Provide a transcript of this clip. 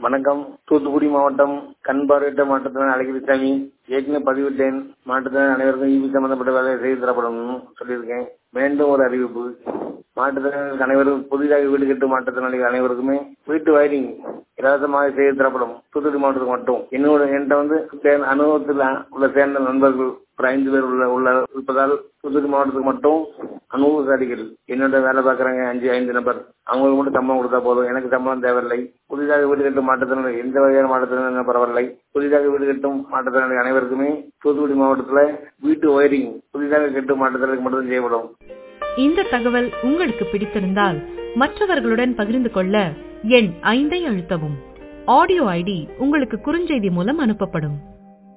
வணக்கம் தூத்துக்குடி மாவட்டம் கண் பார்வையற்ற மாற்றத்தினர் அழகிரிசாமி ஏற்கனவே பதிவிட்டேன் மாற்றுத்திறன் அனைவருக்கும் ஈவி சம்பந்தப்பட்ட வேலையை செய்து தரப்படும் சொல்லியிருக்கேன் மீண்டும் ஒரு அறிவிப்பு மாற்றுத்திறனாளிகள் அனைவரும் புதிதாக வீடு கட்டும் மாற்றுத்திறனாளிகள் அனைவருக்குமே வீட்டு வயரிங் இலவசமாக செய்து தரப்படும் தூத்துக்குடி மாவட்டத்துக்கு மட்டும் என்னோட என்கிட்ட வந்து சே- அனுபவத்தில் உள்ள சேர்ந்த நண்பர்கள் ஒரு ஐந்து பேர் உள்ள உள்ள இருப்பதால் தூத்துக்குடி மாவட்டத்துக்கு மட்டும் அனுபவசாலிகள் என்னோட வேலை பார்க்குறாங்க அஞ்சு ஐந்து நபர் அவங்களுக்கு மட்டும் சம்பளம் கொடுத்தா போதும் எனக்கு சம்பளம் தேவையில்லை புதிதாக வீடு கட்டும் மாற்றுத்திறனாளி எந்த வகையான மாற்றுத்திறனாளி பரவாயில்லை புதிதாக வீடு கட்டும் மாற்றுத்திறனாளி அனைவருக்குமே தூத்துக்குடி மாவட்டத்தில் வீட்டு ஒயரிங் புதிதாக கட்டும் மாற்றுத்திறனாளிக்கு மட்டும் செய்யப்படும் இந்த தகவல் உங்களுக்கு பிடித்திருந்தால் மற்றவர்களுடன் பகிர்ந்து கொள்ள எண் ஐந்தை அழுத்தவும் ஆடியோ ஐடி உங்களுக்கு குறுஞ்செய்தி மூலம் அனுப்பப்படும்